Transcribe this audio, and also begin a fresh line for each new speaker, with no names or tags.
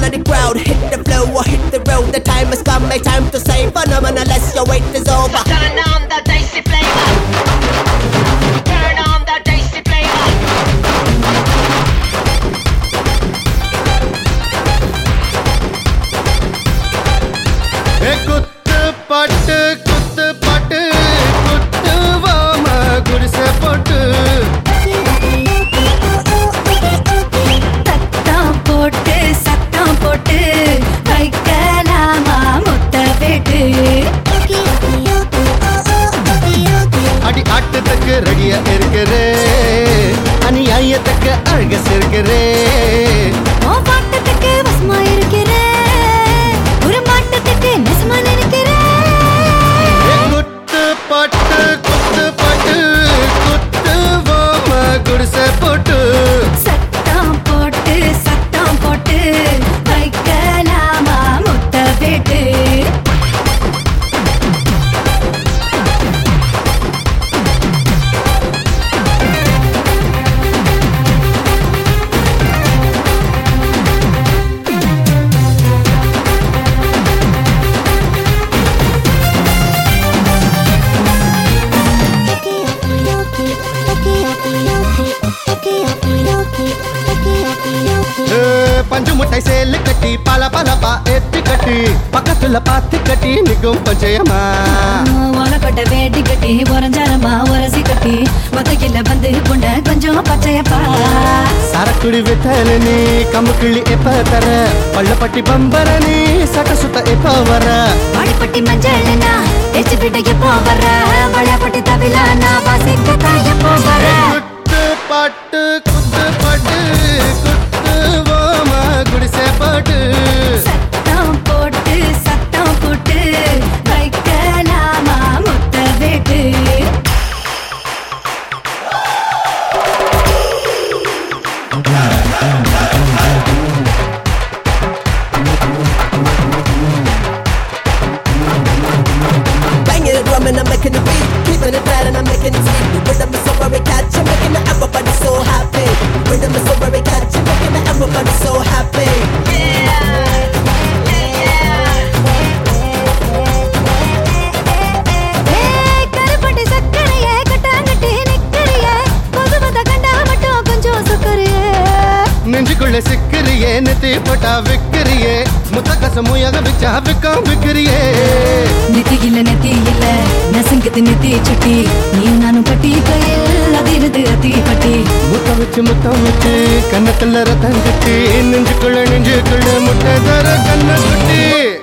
all of the crowd. Hit the flow or hit the road. The time has come, my time to say phenomenal. Unless your wait is over.
Turn on the dicey flavor. Turn on the dicey flavor.
ஏ குத்து பாட்டு குத்து பாட்டு குத்து வாம குடிசை போட்டு
சத்தம் போட்டு சத்தம் போட்டு வைக்கலாமா முத்த வேட்டு
அடி ஆட்டத்துக்கு ரெடியா இருக்கிறே அநியாயத்துக்கு அழக சேர்க்கிறே
ஓ பாட்டத்துக்கு வசமா இருக்கிறேன் ஒரு மாட்டத்துக்கு நெசமா நினைக்கிறேன்
ஏ குத்து பாட்டு குத்து பாட்டு குத்து வாம குடிசை போட்டு
சத்தம் போட்டு சத்தம் போட்டு வைக்கலாமா முத்த வேட்டு
ஏ, பஞ்சு முட்டை சேலு கட்டி பல பலப்பா எத்தி கட்டி பக்கத்துல பாத்து கட்டி நிக்கும் பஞ்சயமா
உலகொட்ட வேட்டி கட்டி உரஞ்சாரமா உரசி கட்டி ஒத்தைக்கில வந்து புண்ட கொஞ்சம் பச்சையப்பா
சரக்குடி வித்தல நீ கம்பு கிள்ளி எப்ப தர பள்ளப்பட்டி பம்பர நீ சட்ட சுத்த எப்ப வர
வாடிப்பட்டி மஞ்சள்னா எச்சு விட எப்போ வர வளையப்பட்டி தவிலானா வாசிக்கத்தான் எப்போ வர
குத்து பாட்டு குத்து பாட்டு குத்து ஓமா குடிசை பாட்டு
சத்தம் போட்டு சத்தம் போட்டு வைக்கலாமா முத்த வேட்டு
Banging the drum and I'm making the beat. Keeping it flat and I'm making it sweet. Rhythm is so very catchy, making everybody so happy. Rhythm is so very catchy, making everybody so happy.
ஏய், கருப்பட்டி சக்கரையே, கட்டாங்கட்டி நிக்கறியே, கொசுவத கண்டா மட்டும் கொஞ்சம் சுக்கறியே.
நெஞ்சுக்குள்ள சிக்கிறியே நெத்தி போட்டா விக்கிறியே முத்த கசமுயாக விச்சா Wickham விக்கிறியே
நெத்தி இல்ல நெத்தி இல்ல நசுங்குது நெத்தி சுட்டி நீ நானும் பட்டி கையில் அதிருது அத்தி பட்டி
முத்தம் வச்சு முத்தம் வச்சு கண்ணத்துல ரத்தம் கட்டி நெஞ்சுக்குள்ள நெஞ்சுக்குள்ள முட்டை தர கண்ண குட்டி